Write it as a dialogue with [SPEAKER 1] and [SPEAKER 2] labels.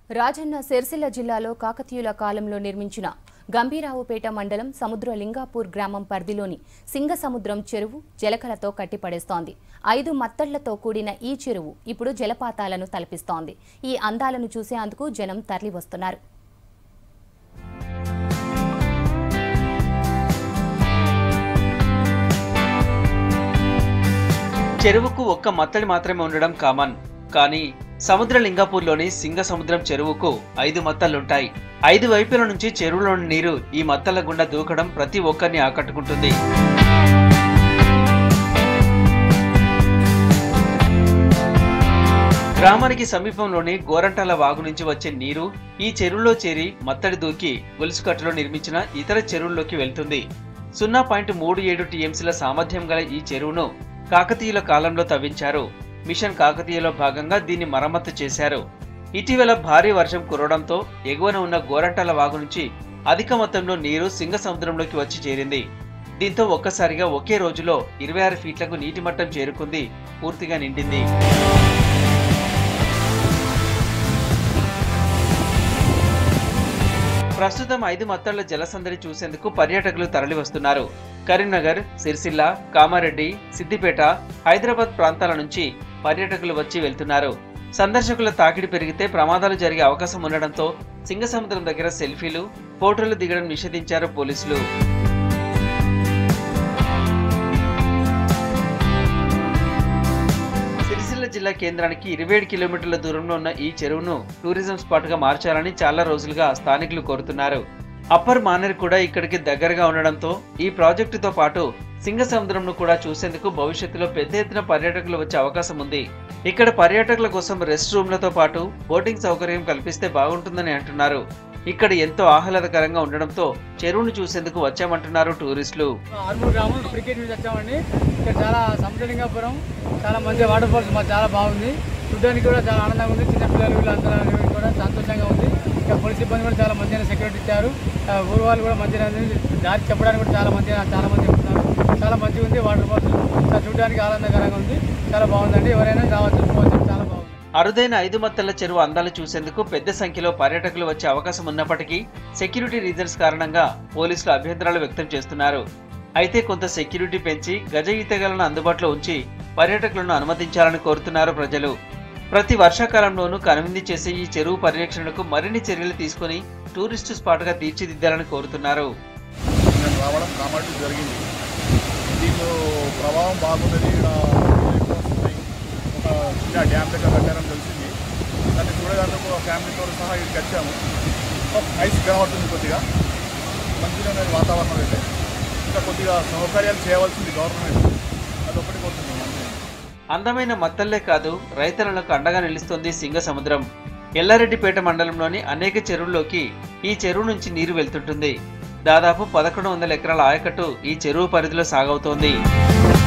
[SPEAKER 1] రాజన్న సిరిసిల్ల జిల్లాలో కాకతీయుల కాలంలో నిర్మించిన గంభీరావుపేట మండలం సముద్ర లింగాపూర్ గ్రామం పరిధిలోని సింగసముద్రం చెరువు జలకలతో కట్టిపడేస్తోంది ఐదు మత్తళ్లతో కూడిన ఈ చెరువు ఇప్పుడు జలపాతాలను తలపిస్తోంది ఈ అందాలను చూసేందుకు జనం తరలివస్తున్నారు
[SPEAKER 2] చెరువుకు ఒక్క మత్తడి మాత్రమే ఉండడం కామన్ కానీ సముద్ర లింగాపూర్లోని సింగ సముద్రం చెరువుకు ఐదు మత్తలుంటాయి ఐదు వైపుల నుంచి చెరువులోని నీరు ఈ మత్తల గుండా దూకడం ప్రతి ఒక్కరిని ఆకట్టుకుంటుంది గ్రామానికి సమీపంలోని గోరంటాల వాగు నుంచి వచ్చే నీరు ఈ చెరువులో చేరి మత్తడి దూకి గొలుసుకట్టులో నిర్మించిన ఇతర చెరువుల్లోకి వెళ్తుంది సున్నా పాయింట్ మూడు ఏడు టీఎంసీల సామర్థ్యం గల ఈ చెరువును కాకతీయుల కాలంలో తవ్వించారు మిషన్ కాకతీయలో భాగంగా దీన్ని మరమ్మతు చేశారు ఇటీవల భారీ వర్షం కురవడంతో ఎగువన ఉన్న గోరంటాల వాగు నుంచి అధిక మొత్తంలో నీరు సింగ సముద్రంలోకి వచ్చి చేరింది దీంతో ఒక్కసారిగా ఒకే రోజులో ఇరవై ఆరు ఫీట్లకు నీటి మట్టం చేరుకుంది పూర్తిగా నిండింది ప్రస్తుతం ఐదు మత్తళ్ల జలసందడి చూసేందుకు పర్యాటకులు తరలి వస్తున్నారు కరీంనగర్ సిరిసిల్ల కామారెడ్డి సిద్దిపేట హైదరాబాద్ ప్రాంతాల నుంచి పర్యాటకులు వచ్చి వెళ్తున్నారు సందర్శకుల తాకిడి పెరిగితే ప్రమాదాలు జరిగే అవకాశం ఉండడంతో సింగసముద్రం దగ్గర సెల్ఫీలు ఫోటోలు దిగడం నిషేధించారు పోలీసులు సిరిసిల్ల జిల్లా కేంద్రానికి ఇరవై ఏడు కిలోమీటర్ల దూరంలో ఉన్న ఈ చెరువును టూరిజం స్పాట్ గా మార్చాలని చాలా రోజులుగా స్థానికులు కోరుతున్నారు అప్పర్ మానేర్ కూడా ఇక్కడికి దగ్గరగా ఉండడంతో ఈ ప్రాజెక్టుతో పాటు సింగ సముద్రంను కూడా చూసేందుకు భవిష్యత్తులో పెద్ద ఎత్తున పర్యాటకులు వచ్చే అవకాశం ఉంది ఇక్కడ పర్యాటకుల కోసం రెస్ట్ రూమ్లతో పాటు బోటింగ్ సౌకర్యం కల్పిస్తే బాగుంటుందని అంటున్నారు ఇక్కడ ఎంతో ఆహ్లాదకరంగా ఉండడంతో చెరువును చూసేందుకు వచ్చామంటున్నారు టూరిస్టులు
[SPEAKER 3] ఆర్మూర్ గ్రామం క్రికెట్ నుంచి వచ్చామండి ఇక్కడ చాలా సముద్రలింగాపురం చాలా మంచి వాటర్ ఫాల్స్ మాకు చాలా బాగుంది చూడడానికి కూడా చాలా ఆనందంగా ఉంది చిన్న పిల్లలు వీళ్ళందరూ కూడా సంతోషంగా ఉంది ఇక్కడ పోలీస్ సిబ్బంది కూడా చాలా మంచిగా సెక్యూరిటీ ఇచ్చారు ఆ, ఊరు వాళ్ళు కూడా మంచిగా ఉంది. దారి చెప్పడానికి కూడా చాలా మంచిగా చాలా మంది చెప్తున్నారు చాలా మంచిగా ఉంది వాటర్ ఫాల్స్ చాలా చూడడానికి ఆనందకరంగా ఉంది చాలా బాగుందండి ఎవరైనా రావచ్చు పోవచ్చు చాలా బాగుంది
[SPEAKER 2] అరుదైన ఐదు మత్తల చెరువు అందాలు చూసేందుకు పెద్ద సంఖ్యలో పర్యాటకులు వచ్చే అవకాశం ఉన్నప్పటికీ సెక్యూరిటీ రీజన్స్ కారణంగా పోలీసులు అభ్యంతరాలు వ్యక్తం చేస్తున్నారు అయితే కొంత సెక్యూరిటీ పెంచి గజ ఈతగాలను అందుబాటులో ఉంచి పర్యాటకులను అనుమతించాలని కోరుతున్నారు ప్రజలు ప్రతి వర్షాకాలంలోనూ కనువింది చేసే ఈ చెరువు పరిరక్షణకు మరిన్ని చర్యలు తీసుకుని టూరిస్టు స్పాట్గా తీర్చిదిద్దాలని కోరుతున్నారు
[SPEAKER 4] నేను రావడం కామారెడ్డి జరిగింది దీంట్లో ప్రభావం బాగుందని ఇక్కడ ఎక్కువ వస్తున్నాయి. ఒక చిన్న డ్యామ్ దగ్గర కట్టారని తెలిసింది దాన్ని చూడడానికి ఒక ఫ్యామిలీతో సహా ఇక్కడికి వచ్చాము ఒక ఐస్ కనబడుతుంది కొద్దిగా మంచిగా ఉన్నది వాతావరణం అయితే ఇంకా కొద్దిగా సౌకర్యాలు చేయవలసింది గవర్నమెంట్ అదొకటి కోరుతున్నాం అంతే
[SPEAKER 2] అందమైన మత్తల్లే కాదు రైతులకు అండగా నిలుస్తుంది సింగ సముద్రం ఎల్లారెడ్డిపేట మండలంలోని అనేక చెరువుల్లోకి ఈ చెరువు నుంచి నీరు వెళ్తుంటుంది దాదాపు పదకొండు వందల ఎకరాల ఆయకట్టు ఈ చెరువు పరిధిలో సాగవుతోంది